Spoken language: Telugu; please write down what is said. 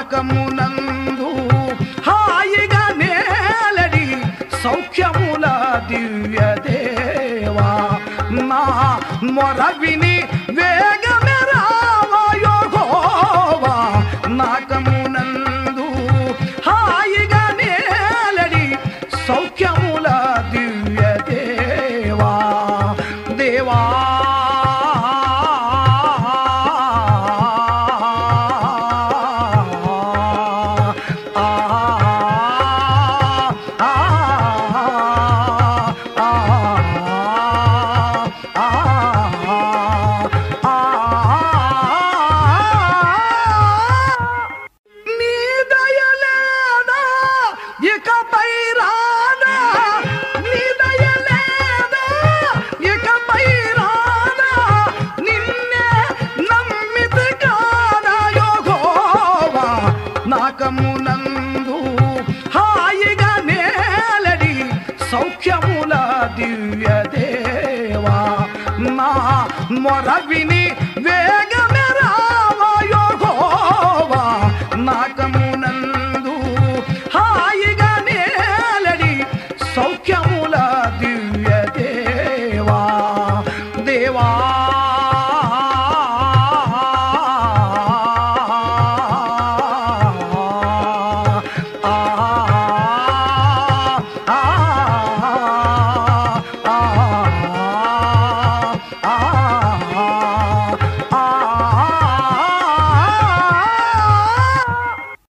నాకమునందు హాయిగా నేలడి సౌఖ్యముల దివ్య దేవా నా మొర విని వేగమే రావయోగోవా నాకమునందు హాయిగా నేలడి సౌఖ్యముల దివ్య దేవా దేవా ఆ ఆ నీ దయలేదా ఇకపై రాదా నీ దయలేదా ఇకపై రాదా నిన్నే నమ్మితి కాదా యోగోవా నాకము